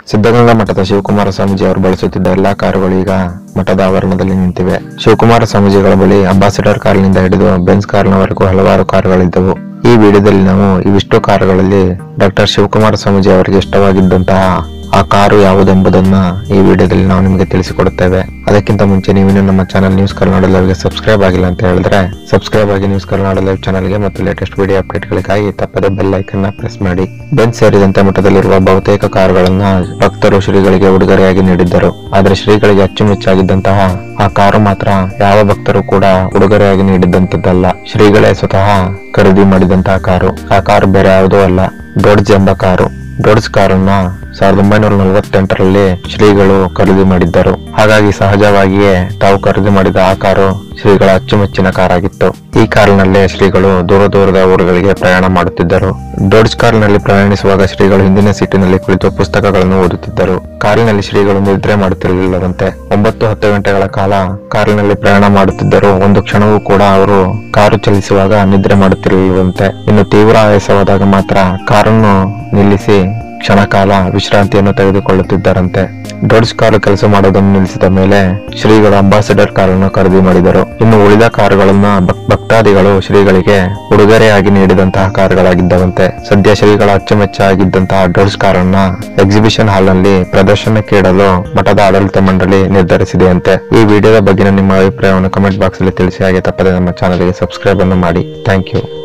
ಸಿದ್ಧಗಂಗಾ ಮಠದ ಶಿವಕುಮಾರ ಸ್ವಾಮೀಜಿ ಅವರು ಬಳಸುತ್ತಿದ್ದ ಎಲ್ಲಾ ಕಾರುಗಳು ಈಗ ಮಠದ ಆವರಣದಲ್ಲಿ ನಿಂತಿವೆ ಶಿವಕುಮಾರ ಸ್ವಾಮೀಜಿಗಳ ಬಳಿ ಅಂಬಾಸಿಡರ್ ಕಾರಿನಿಂದ ಹಿಡಿದು ಬೆನ್ಸ್ ಕಾರಿನವರೆಗೂ ಹಲವಾರು ಕಾರುಗಳಿದ್ದವು ಈ ವಿಡಿಯೋದಲ್ಲಿ ನಾವು ಇವಿಷ್ಟು ಕಾರುಗಳಲ್ಲಿ ಡಾಕ್ಟರ್ ಶಿವಕುಮಾರ ಸ್ವಾಮೀಜಿ ಅವರಿಗೆ ಇಷ್ಟವಾಗಿದ್ದಂತಹ ಆ ಕಾರು ಯಾವುದೆಂಬುದನ್ನ ಈ ವಿಡಿಯೋದಲ್ಲಿ ನಾವು ನಿಮಗೆ ತಿಳಿಸಿಕೊಡುತ್ತೇವೆ ಅದಕ್ಕಿಂತ ಮುಂಚೆ ನೀವಿನ್ನು ನಮ್ಮ ಚಾನಲ್ ನ್ಯೂಸ್ ಕರ್ನಾಡ ಲೈವ್ಗೆ ಸಬ್ಸ್ಕ್ರೈಬ್ ಆಗಿಲ್ಲ ಅಂತ ಹೇಳಿದ್ರೆ ಸಬ್ಸ್ಕ್ರೈಬ್ ಆಗಿ ನ್ಯೂಸ್ ಕರ್ನಾಡ ಲೈವ್ ಚಾನಲ್ಗೆ ಮತ್ತು ಲೇಟೆಸ್ಟ್ ವಿಡಿಯೋ ಅಪ್ಡೇಟ್ಗಳಿಗಾಗಿ ತಪ್ಪದೆ ಬೆಲ್ ಐಕನ್ ನ ಪ್ರೆಸ್ ಮಾಡಿ ಬೆಂಚ್ ಸೇರಿದಂತೆ ಮಠದಲ್ಲಿರುವ ಬಹುತೇಕ ಕಾರುಗಳನ್ನ ಭಕ್ತರು ಶ್ರೀಗಳಿಗೆ ಉಡುಗೊರೆಯಾಗಿ ನೀಡಿದ್ದರು ಆದರೆ ಶ್ರೀಗಳಿಗೆ ಅಚ್ಚುಮೆಚ್ಚಾಗಿದ್ದಂತಹ ಆ ಕಾರು ಮಾತ್ರ ಯಾವ ಭಕ್ತರು ಕೂಡ ಉಡುಗೊರೆಯಾಗಿ ನೀಡಿದಂತದ್ದಲ್ಲ ಶ್ರೀಗಳೇ ಸ್ವತಃ ಖರೀದಿ ಮಾಡಿದಂತಹ ಕಾರು ಆ ಕಾರು ಬೇರೆ ಯಾವುದೂ ಅಲ್ಲ ಡೋಡ್ಜ್ ಎಂಬ ಕಾರು ಡೋಡ್ಜ್ ಕಾರನ್ನ ಸಾವಿರದ ಒಂಬೈನೂರ ನಲವತ್ತೆಂಟರಲ್ಲಿ ಶ್ರೀಗಳು ಖರೀದಿ ಮಾಡಿದ್ದರು ಹಾಗಾಗಿ ಸಹಜವಾಗಿಯೇ ತಾವು ಖರೀದಿ ಮಾಡಿದ ಆ ಕಾರು ಶ್ರೀಗಳ ಅಚ್ಚುಮೆಚ್ಚಿನ ಕಾರಾಗಿತ್ತು ಈ ಕಾರಿನಲ್ಲೇ ಶ್ರೀಗಳು ದೂರ ದೂರದ ಊರುಗಳಿಗೆ ಪ್ರಯಾಣ ಮಾಡುತ್ತಿದ್ದರು ಡೋಡ್ಜ್ ಕಾರಿನಲ್ಲಿ ಪ್ರಯಾಣಿಸುವಾಗ ಶ್ರೀಗಳು ಹಿಂದಿನ ಸೀಟಿನಲ್ಲಿ ಕುಳಿತು ಪುಸ್ತಕಗಳನ್ನು ಓದುತ್ತಿದ್ದರು ಕಾರಿನಲ್ಲಿ ಶ್ರೀಗಳು ನಿದ್ರೆ ಮಾಡುತ್ತಿರಲಿಲ್ಲವಂತೆ ಒಂಬತ್ತು ಹತ್ತು ಗಂಟೆಗಳ ಕಾಲ ಕಾರಿನಲ್ಲಿ ಪ್ರಯಾಣ ಮಾಡುತ್ತಿದ್ದರು ಒಂದು ಕ್ಷಣವೂ ಕೂಡ ಅವರು ಕಾರು ಚಲಿಸುವಾಗ ನಿದ್ರೆ ಮಾಡುತ್ತಿರಲಿಲ್ಲವಂತೆ ಇನ್ನು ತೀವ್ರ ಆಯಾಸವಾದಾಗ ಮಾತ್ರ ಕಾರನ್ನು ನಿಲ್ಲಿಸಿ ಕ್ಷಣಕಾಲ ವಿಶ್ರಾಂತಿಯನ್ನು ತೆಗೆದುಕೊಳ್ಳುತ್ತಿದ್ದರಂತೆ ಡೋಡ್ಜ್ ಕಾರು ಕೆಲಸ ಮಾಡೋದನ್ನು ನಿಲ್ಲಿಸಿದ ಮೇಲೆ ಶ್ರೀಗಳು ಅಂಬಾಸಿಡರ್ ಕಾರನ್ನು ಖರೀದಿ ಮಾಡಿದರು ಇನ್ನು ಉಳಿದ ಕಾರುಗಳನ್ನ ಭಕ್- ಭಕ್ತಾದಿಗಳು ಶ್ರೀಗಳಿಗೆ ಉಡುಗೊರೆಯಾಗಿ ನೀಡಿದಂತಹ ಕಾರುಗಳಾಗಿದ್ದವಂತೆ ಸದ್ಯ ಶ್ರೀಗಳ ಅಚ್ಚುಮೆಚ್ಚಾಗಿದ್ದಂತಹ ಡೋಡ್ಜ್ ಕಾರನ್ನ ಎಕ್ಸಿಬಿಷನ್ ಹಾಲ್ ನಲ್ಲಿ ಪ್ರದರ್ಶನಕ್ಕೆ ಇಡಲು ಮಠದ ಆಡಳಿತ ಮಂಡಳಿ ನಿರ್ಧರಿಸಿದೆಯಂತೆ ಈ ವಿಡಿಯೋದ ಬಗ್ಗಿನ ನಿಮ್ಮ ಅಭಿಪ್ರಾಯವನ್ನು ಕಮೆಂಟ್ ಬಾಕ್ಸ್ ಅಲ್ಲಿ ತಿಳಿಸಿ ಹಾಗೆ ತಪ್ಪದೆ ನಮ್ಮ ಚಾನಲ್ಗೆ ಸಬ್ಸ್ಕ್ರೈಬ್ ಅನ್ನು ಮಾಡಿ ಥ್ಯಾಂಕ್ ಯು